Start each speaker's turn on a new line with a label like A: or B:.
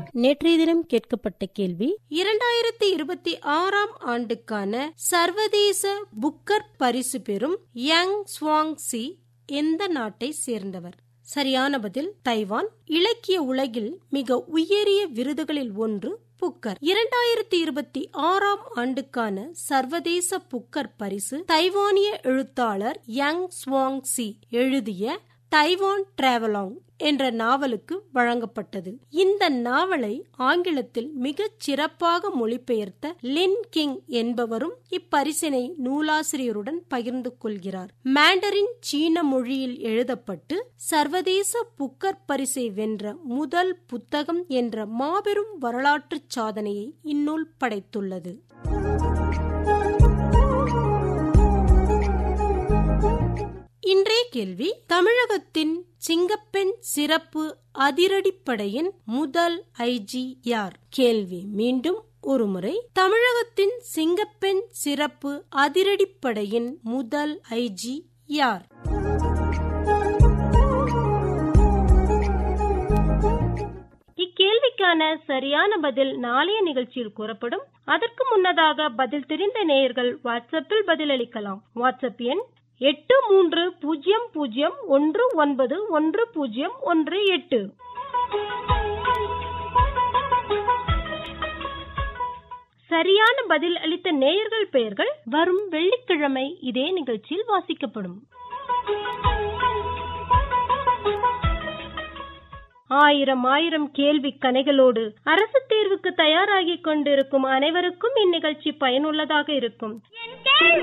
A: நேற்றைய தினம் கேட்கப்பட்ட கேள்வி இரண்டாயிரத்தி இருபத்தி ஆறாம் ஆண்டுக்கான சர்வதேச புக்கர் பரிசு பெறும் யங் ஸ்வாங் சி எந்த நாட்டை சேர்ந்தவர் சரியான பதில் தைவான் இலக்கிய உலகில் மிக உயரிய விருதுகளில் ஒன்று புக்கர் இரண்டாயிரத்தி இருபத்தி ஆறாம் ஆண்டுக்கான சர்வதேச புக்கர் பரிசு தைவானிய எழுத்தாளர் யங் ஸ்வாங் சி எழுதிய தைவான் டிராவலாங் என்ற நாவலுக்கு வழங்கப்பட்டது இந்த நாவலை ஆங்கிலத்தில் மிகச் சிறப்பாக மொழிபெயர்த்த லின் கிங் என்பவரும் இப்பரிசினை நூலாசிரியருடன் பகிர்ந்து கொள்கிறார் மேண்டரின் சீன மொழியில் எழுதப்பட்டு சர்வதேச புக்கர் பரிசை வென்ற முதல் புத்தகம் என்ற மாபெரும் வரலாற்று சாதனையை இந்நூல் படைத்துள்ளது இன்றைய கேள்வி தமிழகத்தின் சிங்கப்பெண் சிறப்பு அதிரடிப்படையின் முதல் ஐஜி யார் கேள்வி மீண்டும் ஒருமுறை தமிழகத்தின் சிங்கப்பெண் சிறப்பு அதிரடிப்படையின் முதல் ஐஜி யார்
B: இக்கேள்விக்கான சரியான பதில் நாளைய நிகழ்ச்சியில் கூறப்படும் அதற்கு முன்னதாக பதில் தெரிந்த நேயர்கள் வாட்ஸ்அப்பில் பதிலளிக்கலாம் வாட்ஸ்அப் எண் எட்டு மூன்று பூஜ்ஜியம் பூஜ்ஜியம் ஒன்று ஒன்பது ஒன்று பூஜ்ஜியம் ஒன்று எட்டு சரியான பதில் அளித்த நேயர்கள் பெயர்கள் வரும் வெள்ளிக்கிழமை இதே நிகழ்ச்சியில் வாசிக்கப்படும் ஆயிரம் ஆயிரம் கேள்வி கணைகளோடு அரசு தேர்வுக்கு தயாராகிக் கொண்டிருக்கும் அனைவருக்கும் இந்நிகழ்ச்சி பயனுள்ளதாக இருக்கும்